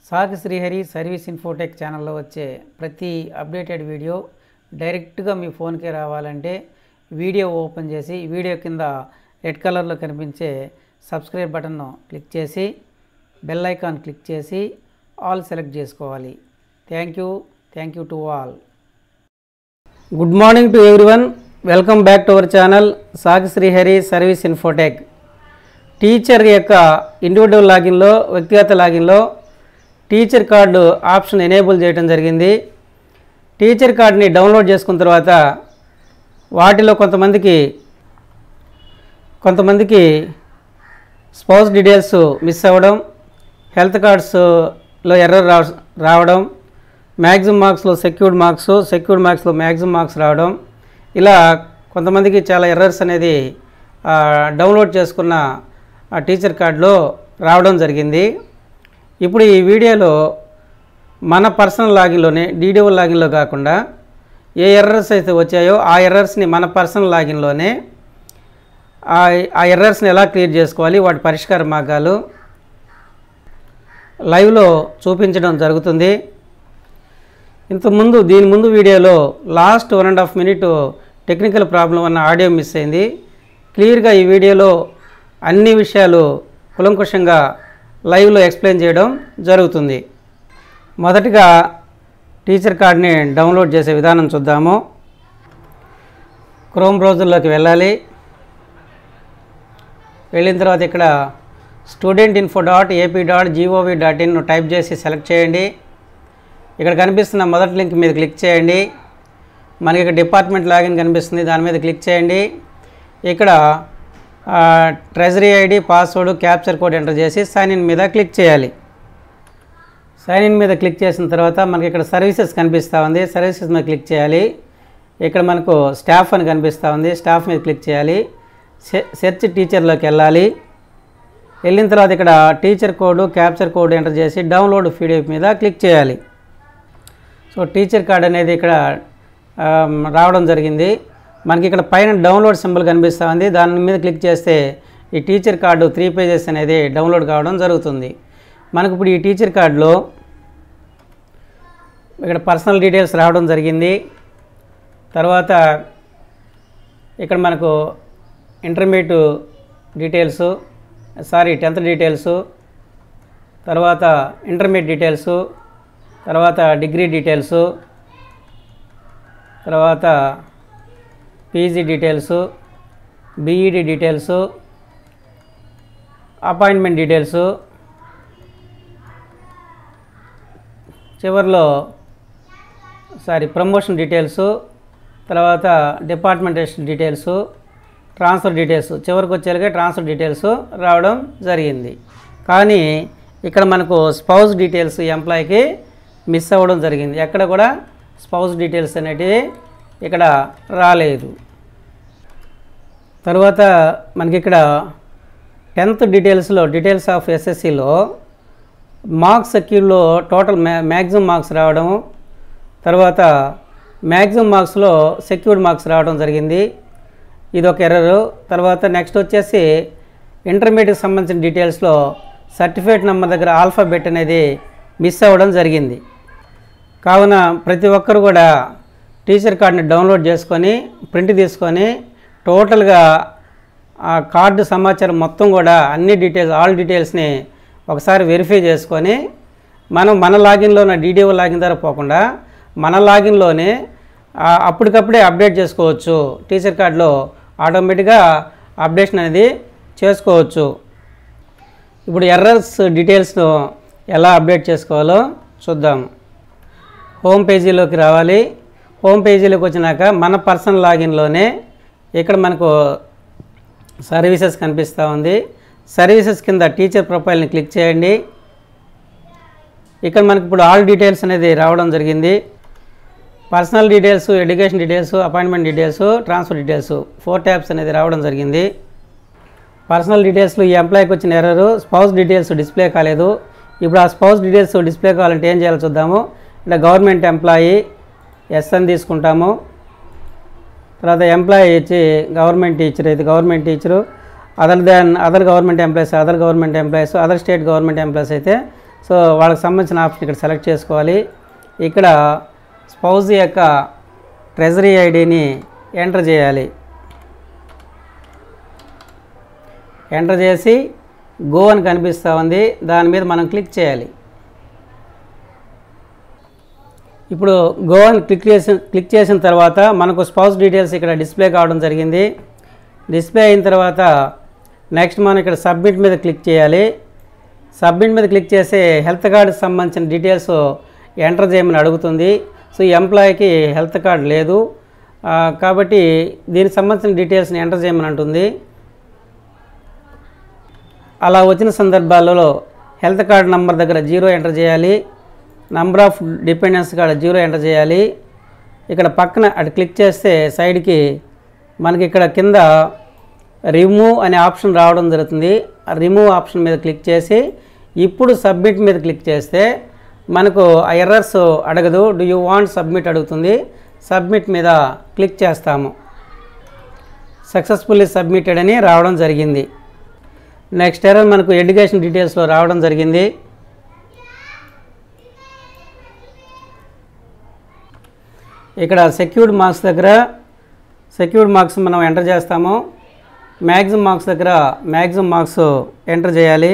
సాగి Srihari service Infotech ఛానల్లో వచ్చే ప్రతి అప్డేటెడ్ వీడియో డైరెక్ట్గా మీ ఫోన్కే రావాలంటే వీడియో ఓపెన్ చేసి వీడియో కింద రెడ్ కలర్లో కనిపించే సబ్స్క్రైబ్ బటన్ను క్లిక్ చేసి బెల్ ఐకాన్ క్లిక్ చేసి ఆల్ సెలెక్ట్ చేసుకోవాలి thank you thank you to all good morning to everyone welcome back to our channel Sagi Srihari service infotech teacher యొక్క ఇండివిజువల్ లాగిన్లో వ్యక్తిగత లాగిన్లో టీచర్ కార్డు ఆప్షన్ ఎనేబుల్ చేయడం జరిగింది టీచర్ కార్డుని డౌన్లోడ్ చేసుకున్న తర్వాత వాటిలో కొంతమందికి కొంతమందికి స్పౌస్ డీటెయిల్స్ మిస్ అవ్వడం హెల్త్ కార్డ్స్లో ఎర్రర్ రా రావడం మ్యాక్సిమం మార్క్స్లో సెక్యూర్డ్ మార్క్స్ సెక్యూర్డ్ మార్క్స్లో మ్యాక్సిమం మార్క్స్ రావడం ఇలా కొంతమందికి చాలా ఎర్రర్స్ అనేది ఆ, డౌన్లోడ్ చేసుకున్న ఆ టీచర్ కార్డులో రావడం జరిగింది ఇప్పుడు ఈ వీడియోలో మన పర్సనల్ లాగిన్లోనే డీడీఓ లాగిన్లో కాకుండా ఏ ఎర్రర్స్ అయితే వచ్చాయో ఆ ఎర్రర్స్ని మన పర్సనల్ లాగిన్లోనే ఆ ఆ ఎర్రర్స్ని ఎలా క్లియర్ చేసుకోవాలి వాటి పరిష్కార మార్గాలు లైవ్లో చూపించడం జరుగుతుంది ఇంతకుముందు దీని ముందు వీడియోలో last one and half minute technical problem అన్న ఆడియో మిస్ అయింది క్లియర్గా ఈ వీడియోలో అన్ని విషయాలు కులంకుషంగా లైవ్లో ఎక్స్ప్లెయిన్ చేయడం జరుగుతుంది మొదటిగా టీచర్ కార్డ్ని డౌన్లోడ్ చేసే విధానం చూద్దాము క్రోమ్ బ్రౌజర్లోకి వెళ్ళాలి వెళ్ళిన తర్వాత ఇక్కడ student info dot AP dot G O V dot in type చేసి సెలెక్ట్ చేయండి ఇక్కడ కనిపిస్తున్న మొదటి లింక్ మీద క్లిక్ చేయండి మనకి ఇక్కడ డిపార్ట్మెంట్ లాగిన్ కనిపిస్తుంది దాని మీద క్లిక్ చేయండి ఇక్కడ treasury ID password capture code enter చేసి సైన్ ఇన్ మీద క్లిక్ చేయాలి సైన్ ఇన్ మీద క్లిక్ చేసిన తర్వాత మనకి ఇక్కడ సర్వీసెస్ కనిపిస్తూ ఉంది సర్వీసెస్ మీద క్లిక్ చేయాలి ఇక్కడ మనకు స్టాఫ్ అని కనిపిస్తూ ఉంది స్టాఫ్ మీద క్లిక్ చేయాలి సె- సెర్చ్ టీచర్లోకి వెళ్ళాలి వెళ్ళిన తర్వాత ఇక్కడ teacher code capture code enter చేసి డౌన్లోడ్ పీడిఎఫ్ మీద క్లిక్ చేయాలి సో టీచర్ కార్డ్ అనేది ఇక్కడ ఆమ్, రావడం జరిగింది మనకి ఇక్కడ పైన డౌన్లోడ్ సింబల్ కనిపిస్తూ ఉంది దాని మీద క్లిక్ చేస్తే ఈ టీచర్ కార్డు త్రీ పేజెస్ అనేది డౌన్లోడ్ కావడం జరుగుతుంది మనకు ఇప్పుడు ఈ టీచర్ కార్డులో ఇక్కడ పర్సనల్ డీటెయిల్స్ రావడం జరిగింది తర్వాత ఇక్కడ మనకు intermediate details sorry tenth details తర్వాత ఇంటర్మీడియట్ డీటెయిల్స్ తర్వాత డిగ్రీ డీటెయిల్స్ తర్వాత PG details BEd details appointment details చివరిలో సారీ ప్రమోషన్ డీటెయిల్స్ తర్వాత డిపార్ట్మెంటేషన్ డీటెయిల్స్ ట్రాన్స్ఫర్ డీటెయిల్స్ చివరికి వచ్చేలాగే ట్రాన్స్ఫర్ డీటెయిల్స్ రావడం జరిగింది కానీ ఇక్కడ మనకు స్పౌస్ డీటెయిల్స్ ఎంప్లాయీకి మిస్ అవ్వడం జరిగింది ఎక్కడ కూడా స్పౌస్ డీటెయిల్స్ అనేటివి ఇక్కడ రాలేదు తర్వాత మనకి ఇక్కడ టెన్త్ డీటెయిల్స్లో డీటెయిల్స్ ఆఫ్ ఎస్ఎస్సిలో మార్క్స్ సెక్యూర్లో టోటల్ మ్యా మ్యాక్సిమం మార్క్స్ రావడం తర్వాత మ్యాక్సిమం మార్క్స్లో సెక్యూర్డ్ మార్క్స్ రావడం జరిగింది ఇది ఒక ఎర్రరు తర్వాత నెక్స్ట్ వచ్చేసి ఇంటర్మీడియట్కి సంబంధించిన డీటెయిల్స్లో సర్టిఫికేట్ నెంబర్ దగ్గర ఆల్ఫాబెట్ అనేది మిస్ అవ్వడం జరిగింది కావున ప్రతి ఒక్కరు కూడా టీచర్ కార్డుని డౌన్లోడ్ చేసుకొని ప్రింట్ తీసుకొని టోటల్గా ఆ కార్డు సమాచారం మొత్తం కూడా అన్ని డీటెయిల్స్ ఆల్ డీటెయిల్స్ని ఒకసారి వెరిఫై చేసుకొని మనం మన లాగిన్లో ఉన్న డీడీఓ లాగిన్ ద్వారా పోకుండా మన లాగిన్లోనే ఆ, అప్పటికప్పుడే అప్డేట్ చేసుకోవచ్చు టీచర్ కార్డులో ఆటోమేటిక్గా అప్డేషన్ అనేది చేసుకోవచ్చు ఇప్పుడు ఎర్రర్స్ డీటెయిల్స్ను ఎలా అప్డేట్ చేసుకోవాలో చూద్దాం హోమ్ పేజీలోకి రావాలి హోమ్ పేజీలోకి వచ్చినాక మన పర్సనల్ లాగిన్లోనే ఇక్కడ మనకు సర్వీసెస్ కనిపిస్తూ ఉంది సర్వీసెస్ కింద టీచర్ ప్రొఫైల్ని క్లిక్ చేయండి ఇక్కడ మనకి ఇప్పుడు ఆల్ డీటెయిల్స్ అనేది రావడం జరిగింది personal details education details appointment details transfer details four tabs అనేది రావడం జరిగింది పర్సనల్ డీటెయిల్స్లో ఈ ఎంప్లాయీకి వచ్చిన ఎర్రర్ స్పౌస్ డీటెయిల్స్ డిస్ప్లే కాలేదు ఇప్పుడు ఆ స్పౌస్ డీటెయిల్స్ డిస్ప్లే కావాలంటే ఏం చేయాలో చూద్దాము ఇక్కడ గవర్నమెంట్ ఎంప్లాయీ ఎస్ అని తీసుకుంటాము తర్వాత ఎంప్లాయీ వచ్చి గవర్నమెంట్ టీచర్ అయితే government teacher other than other government employees other government employees other state government employees అయితే సో వాళ్ళకి సంబంధించిన ఆప్షన్ ఇక్కడ సెలెక్ట్ చేసుకోవాలి ఇక్కడ స్పౌజ్ యొక్క ట్రెజరీ ఐడిని ఎంటర్ చేయాలి ఎంటర్ చేసి గో అని కనిపిస్తూ ఉంది దాని మీద మనం క్లిక్ చేయాలి ఇప్పుడు గో అని క్లిక్ చేసి క్లిక్ చేసిన తర్వాత మనకు స్పౌస్ డీటెయిల్స్ ఇక్కడ డిస్ప్లే కావడం జరిగింది డిస్ప్లే అయిన తర్వాత నెక్స్ట్ మనం ఇక్కడ సబ్మిట్ మీద క్లిక్ చేయాలి సబ్మిట్ మీద క్లిక్ చేసి హెల్త్ కార్డుకి సంబంధించిన డీటెయిల్స్ ఎంటర్ చేయమని అడుగుతుంది సో ఈ ఎంప్లాయీకి హెల్త్ కార్డ్ లేదు ఆ, కాబట్టి దీనికి సంబంధించిన డీటెయిల్స్ని ఎంటర్ చేయమని అంటుంది అలా వచ్చిన సందర్భాలలో హెల్త్ కార్డ్ నంబర్ దగ్గర జీరో ఎంటర్ చేయాలి నంబర్ ఆఫ్ డిపెండెన్స్ కాడ జీరో ఎంటర్ చేయాలి ఇక్కడ పక్కన అటు క్లిక్ చేస్తే సైడ్కి మనకి ఇక్కడ కింద రిమూవ్ అనే ఆప్షన్ రావడం జరుగుతుంది ఆ రిమూవ్ ఆప్షన్ మీద క్లిక్ చేసి ఇప్పుడు సబ్మిట్ మీద క్లిక్ చేస్తే మనకు ఆ ఎర్రర్స్ అడగదు డూ యూ వాంట్ సబ్మిట్ అడుగుతుంది సబ్మిట్ మీద క్లిక్ చేస్తాము సక్సెస్ఫుల్లీ సబ్మిటెడ్ అని రావడం జరిగింది నెక్స్ట్ ఎర్రర్ మనకు ఎడ్యుకేషన్ డీటెయిల్స్లో రావడం జరిగింది ఇక్కడ సెక్యూర్డ్ మార్క్స్ దగ్గర సెక్యూర్డ్ మార్క్స్ మనం ఎంటర్ చేస్తాము మ్యాక్సిమం మార్క్స్ దగ్గర మ్యాక్సిమం మార్క్స్ ఎంటర్ చేయాలి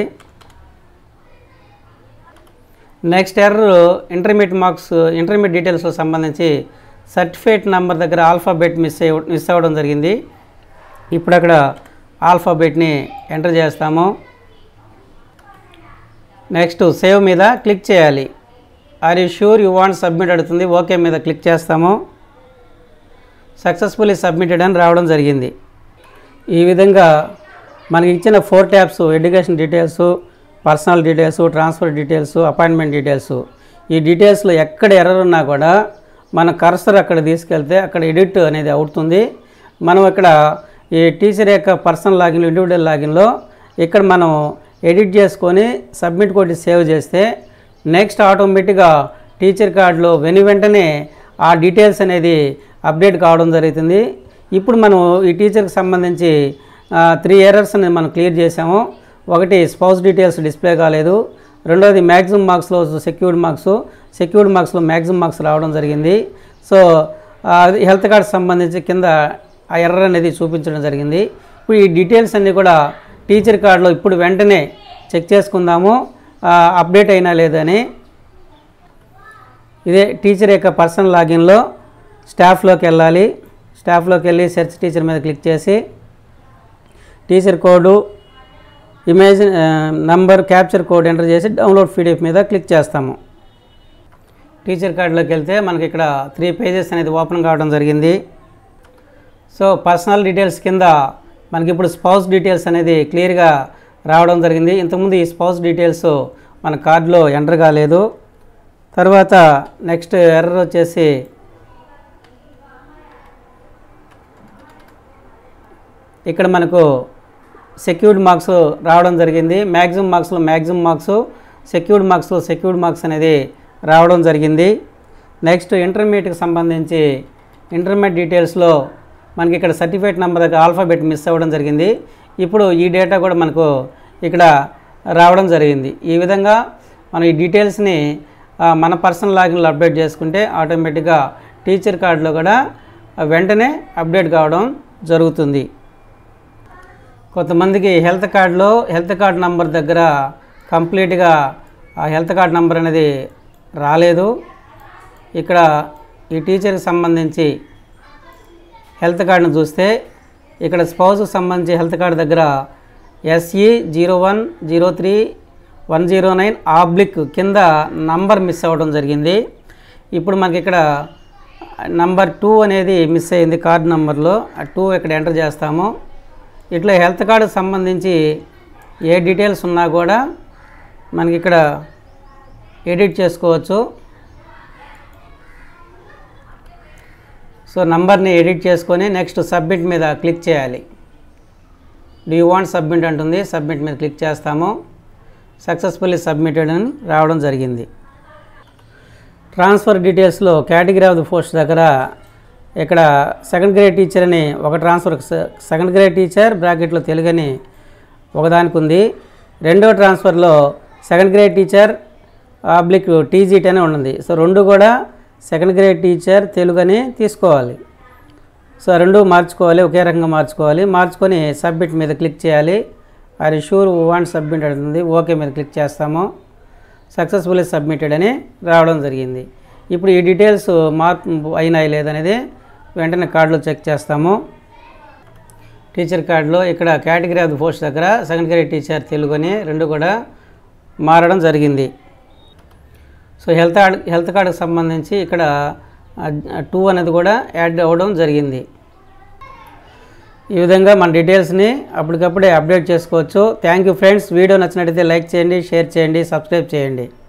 next error intermediate marks intermediate డీటెయిల్స్కి సంబంధించి సర్టిఫికేట్ నెంబర్ దగ్గర ఆల్ఫాబెట్ మిస్ అయ్య మిస్ అవ్వడం జరిగింది ఇప్పుడు అక్కడ ఆల్ఫాబెట్ని ఎంటర్ చేస్తాము నెక్స్ట్ సేవ్ మీద క్లిక్ చేయాలి are you sure you want submit అడుగుతుంది ఓకే మీద క్లిక్ చేస్తాము సక్సెస్ఫుల్లీ సబ్మిటెడ్ అని రావడం జరిగింది ఈ విధంగా మనకి ఇచ్చిన four tabs education details personal details transfer details appointment details ఈ డీటెయిల్స్లో ఎక్కడ ఎర్రర్ ఉన్నా కూడా మన కర్సర్ అక్కడ తీసుకెళ్తే అక్కడ ఎడిట్ అనేది అవుతుంది మనం ఇక్కడ ఈ టీచర్ యొక్క పర్సనల్ లాగిన్ ఇండివిజువల్ లాగిన్లో ఇక్కడ మనం ఎడిట్ చేసుకొని సబ్మిట్ కొట్టి సేవ్ చేస్తే నెక్స్ట్ ఆటోమేటిక్గా టీచర్ కార్డులో వెను వెంటనే ఆ డీటెయిల్స్ అనేది అప్డేట్ కావడం జరుగుతుంది ఇప్పుడు మనం ఈ టీచర్కి సంబంధించి త్రీ ఎర్రర్స్ అనేది మనం క్లియర్ చేసాము ఒకటి స్పౌస్ డీటెయిల్స్ డిస్ప్లే కాలేదు రెండోది మ్యాక్సిమం మార్క్స్లో సెక్యూర్డ్ మార్క్స్ సెక్యూర్డ్ మార్క్స్లో మ్యాక్సిమం మార్క్స్ రావడం జరిగింది సో హెల్త్ కార్డ్ సంబంధించి కింద ఆ ఎర్రర్ అనేది చూపించడం జరిగింది ఇప్పుడు ఈ డీటెయిల్స్ అన్నీ కూడా టీచర్ కార్డులో ఇప్పుడు వెంటనే చెక్ చేసుకుందాము ఆ, అప్డేట్ అయినా లేదని ఇదే టీచర్ యొక్క పర్సనల్ లాగిన్లో స్టాఫ్లోకి వెళ్ళాలి స్టాఫ్లోకి వెళ్ళి సెర్చ్ టీచర్ మీద క్లిక్ చేసి teacher code image number capture code enter చేసి డౌన్లోడ్ పీడిఎఫ్ మీద క్లిక్ చేస్తాము టీచర్ కార్డులోకి వెళ్తే మనకి ఇక్కడ త్రీ పేజెస్ అనేది ఓపెన్ కావడం జరిగింది సో పర్సనల్ డీటెయిల్స్ కింద మనకి ఇప్పుడు స్పౌస్ డీటెయిల్స్ అనేది క్లియర్గా రావడం జరిగింది ఇంతకుముందు ఈ స్పౌస్ డీటెయిల్స్ మన కార్డులో ఎంటర్ కాలేదు తర్వాత నెక్స్ట్ ఎర్రర్ వచ్చేసి ఇక్కడ మనకు సెక్యూర్డ్ మార్క్స్ రావడం జరిగింది మ్యాక్సిమం మార్క్స్లో మ్యాక్సిమం మార్క్స్ సెక్యూర్డ్ మార్క్స్లో సెక్యూర్డ్ మార్క్స్ అనేది రావడం జరిగింది నెక్స్ట్ ఇంటర్మీడియట్కి సంబంధించి ఇంటర్మీడియట్ డీటెయిల్స్లో మనకి ఇక్కడ సర్టిఫికేట్ నెంబర్ దగ్గర ఆల్ఫాబెట్ మిస్ అవ్వడం జరిగింది ఇప్పుడు ఈ డేటా కూడా మనకు ఇక్కడ రావడం జరిగింది ఈ విధంగా మనం ఈ డీటెయిల్స్ని ఆ, మన పర్సనల్ లాగిన్లో అప్డేట్ చేసుకుంటే ఆటోమేటిక్గా టీచర్ కార్డులో కూడా వెంటనే అప్డేట్ కావడం జరుగుతుంది కొంతమందికి హెల్త్ కార్డులో హెల్త్ కార్డ్ నంబర్ దగ్గర కంప్లీట్గా ఆ హెల్త్ కార్డ్ నంబర్ అనేది రాలేదు ఇక్కడ ఈ టీచర్కి సంబంధించి హెల్త్ కార్డును చూస్తే ఇక్కడ స్పౌస్కి సంబంధించి హెల్త్ కార్డు దగ్గర SE zero one zero three one zero nine oblique కింద నంబర్ మిస్ అవ్వడం జరిగింది ఇప్పుడు మనకి ఇక్కడ నంబర్ టూ అనేది మిస్ అయింది కార్డు నంబర్లో ఆ టూ ఇక్కడ ఎంటర్ చేస్తాము ఇట్లా హెల్త్ కార్డుకి సంబంధించి ఏ డీటెయిల్స్ ఉన్నా కూడా మనకి ఇక్కడ ఎడిట్ చేసుకోవచ్చు సో నంబర్ని ఎడిట్ చేసుకొని నెక్స్ట్ సబ్మిట్ మీద క్లిక్ చేయాలి డూ యూ వాంట్ సబ్మిట్ అంటుంది సబ్మిట్ మీద క్లిక్ చేస్తాము సక్సెస్ఫుల్లీ సబ్మిటెడ్ అని రావడం జరిగింది ట్రాన్స్ఫర్ డీటెయిల్స్లో కేటగిరీ ఆఫ్ ది పోస్ట్ దగ్గర ఇక్కడ సెకండ్ గ్రేడ్ టీచర్ అని ఒక ట్రాన్స్ఫర్ సెకండ్ గ్రేడ్ టీచర్ బ్రాకెట్లో తెలుగని ఒకదానికి ఉంది రెండో ట్రాన్స్ఫర్లో second grade teacher oblique TGT అని ఉన్నది సో రెండు కూడా సెకండ్ గ్రేడ్ టీచర్ తెలుగు అని తీసుకోవాలి సో రెండు మార్చుకోవాలి ఒకే రకంగా మార్చుకోవాలి మార్చుకొని సబ్మిట్ మీద క్లిక్ చేయాలి అది షూర్ వాంట్ సబ్మిట్ అవుతుంది ఓకే మీద క్లిక్ చేస్తాము సక్సెస్ఫుల్లీ సబ్మిటెడ్ అని రావడం జరిగింది ఇప్పుడు ఈ డీటెయిల్స్ మార్పు అయినాయి లేదనేది వెంటనే కార్డులో చెక్ చేస్తాము టీచర్ కార్డులో ఇక్కడ కేటగిరీ ఆఫ్ ది పోస్ట్ దగ్గర సెకండ్ గ్రేడ్ టీచర్ తెలుగు అని రెండు కూడా మారడం జరిగింది సో హెల్త్ కార్డ్ హెల్త్ కార్డుకి సంబంధించి ఇక్కడ టూ అనేది కూడా యాడ్ అవ్వడం జరిగింది ఈ విధంగా మన డీటెయిల్స్ని అప్పటికప్పుడే అప్డేట్ చేసుకోవచ్చు థ్యాంక్ యూ ఫ్రెండ్స్ వీడియో నచ్చినట్టయితే లైక్ చేయండి షేర్ చేయండి సబ్స్క్రైబ్ చేయండి